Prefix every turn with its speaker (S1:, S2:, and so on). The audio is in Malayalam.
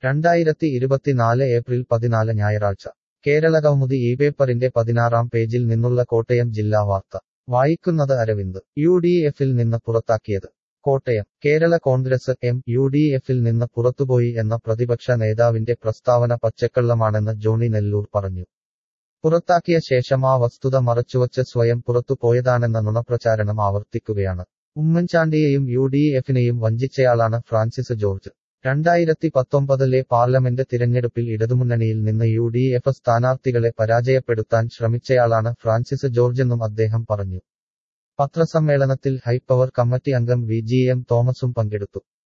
S1: രണ്ടായിരത്തി ഇരുപത്തിനാല് ഏപ്രിൽ പതിനാല് ഞായറാഴ്ച കേരള കൗമുദി ഈ പേപ്പറിന്റെ പതിനാറാം പേജിൽ നിന്നുള്ള കോട്ടയം ജില്ലാ വാർത്ത വായിക്കുന്നത് അരവിന്ദ് യു ഡി എഫിൽ നിന്ന് പുറത്താക്കിയത് Kottayam Kerala Congress M U D എഫിൽ നിന്ന് പുറത്തുപോയി എന്ന പ്രതിപക്ഷ നേതാവിന്റെ പ്രസ്താവന പച്ചക്കള്ളമാണെന്ന് ജോണി നെല്ലൂർ പറഞ്ഞു പുറത്താക്കിയ ശേഷം ആ വസ്തുത മറച്ചുവച്ച് സ്വയം പുറത്തു പോയതാണെന്ന നുണപ്രചാരണം ആവർത്തിക്കുകയാണ് ഉമ്മൻചാണ്ടിയെയും യു ഡി എഫിനെയും വഞ്ചിച്ചയാളാണ് ഫ്രാൻസിസ് ജോർജ് രണ്ടായിരത്തി പത്തൊമ്പതിലെ പാർലമെന്റ് തിരഞ്ഞെടുപ്പിൽ ഇടതുമുന്നണിയിൽ നിന്ന് യു ഡി എഫ് സ്ഥാനാർത്ഥികളെ പരാജയപ്പെടുത്താൻ ശ്രമിച്ചയാളാണ് ഫ്രാൻസിസ് ജോർജെന്നും അദ്ദേഹം പറഞ്ഞു പത്രസമ്മേളനത്തിൽ ഹൈപ്പവർ കമ്മിറ്റി അംഗം വി ജി എം തോമസും പങ്കെടുത്തു